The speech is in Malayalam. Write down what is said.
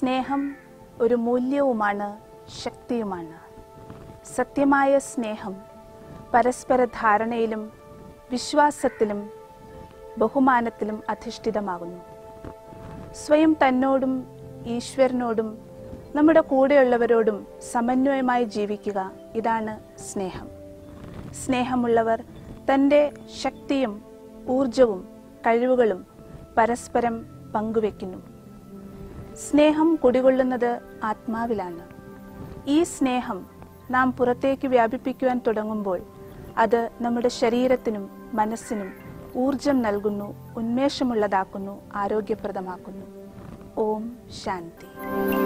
സ്നേഹം ഒരു മൂല്യവുമാണ് ശക്തിയുമാണ് സത്യമായ സ്നേഹം പരസ്പര ധാരണയിലും വിശ്വാസത്തിലും ബഹുമാനത്തിലും അധിഷ്ഠിതമാകുന്നു സ്വയം തന്നോടും ഈശ്വരനോടും നമ്മുടെ കൂടെയുള്ളവരോടും സമന്വയമായി ജീവിക്കുക ഇതാണ് സ്നേഹം സ്നേഹമുള്ളവർ തൻ്റെ ശക്തിയും ഊർജവും കഴിവുകളും പരസ്പരം പങ്കുവെക്കുന്നു സ്നേഹം കുടികൊള്ളുന്നത് ആത്മാവിലാണ് ഈ സ്നേഹം നാം പുറത്തേക്ക് വ്യാപിപ്പിക്കുവാൻ തുടങ്ങുമ്പോൾ അത് നമ്മുടെ ശരീരത്തിനും മനസ്സിനും ഊർജം നൽകുന്നു ഉന്മേഷമുള്ളതാക്കുന്നു ആരോഗ്യപ്രദമാക്കുന്നു ഓം ശാന്തി